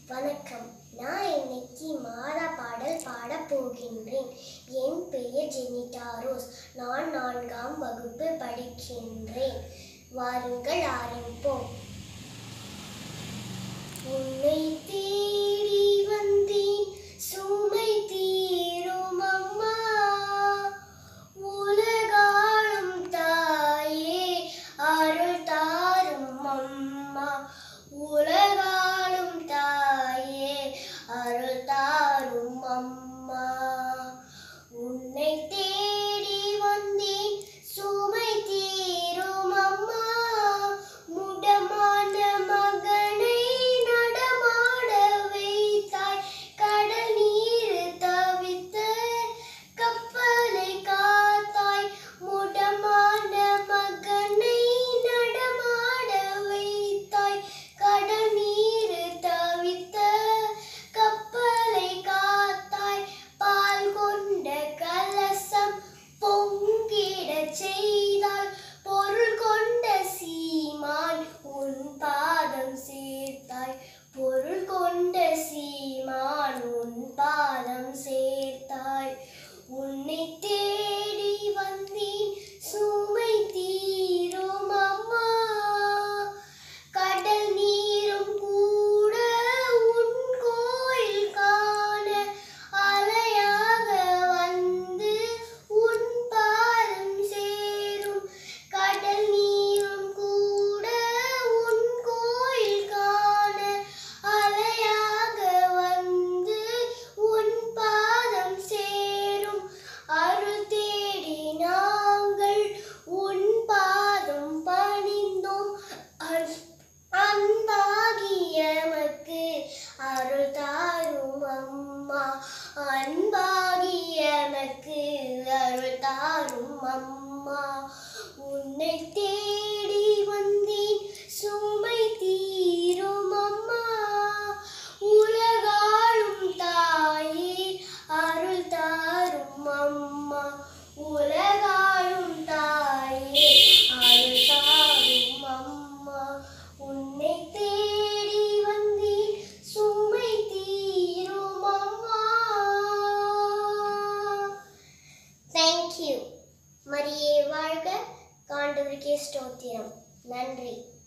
வணக்கம் நான் இன்னைக்கு மாதா பாடல் பாடப் போகின்றேன் என் பெயர் ஜெனிட்டா ரோஸ் நான் நான்காம் வகுப்பு படிக்கின்றேன் வாருங்கள் ஆரம்பிப்போம் உன்னை தேடி வந்தேன் சுமை தீரும் அம்மா உலகாளும் தாயே அருள் தாரும் அம்மா உலகாளும் தாயே அருள் தாரும் அம்மா உன்னை தேடி வந்தேன் சுமை தீரும் அம்மா முடமான மகனை நடமாட வைத்தாய் கடல் நீர் தவித்த கப்பலை காத்தாய் முடமான மகனை நடமாட வைத்தாய் கடல் நீர் தவித்த கப்பலை காத்தாய் பால் கொண்ட கலசம் பொங்கிடச் செய்தால் பொருள் கொண்ட சீமான் உன் பாதம் சேர்த்தாய் பொருள் கொண்ட சீமான் உன் பாதம் சேர்த்தாய் உன்னை தேடி வந்தேன் சுமை தீரும் அம்மா கடல் நீரும் கூட உன் கோயில் காண அலையாக வந்து உன் பாதம் சேரும் கடல் நீரும் கூட உன் கோயில் காண அலையாக வந்து உன் பாதம் சேரும் அருள் தேடி நாங்கள் உன் பாதம் பணிந்தோம் அரு- அன்பாகியமக்கு அருள் தாரும் அம்மா அன்பாகியமக்கு அருள் தாரும் அம்மா உன்னை தேடி வந்தேன் சுமை தீரும் அம்மா உலகாளும் தாயே அருள் தாரும் அம்மா உலகாளும் தாயே அருள் தாரும் அம்மா உன்னை தேடி வந்தேன் சுமை தீரும் அம்மா தேங்க்யூ மரியே வாழ்க காண்டவருக்கே ஸ்தோத்திரம் நன்றி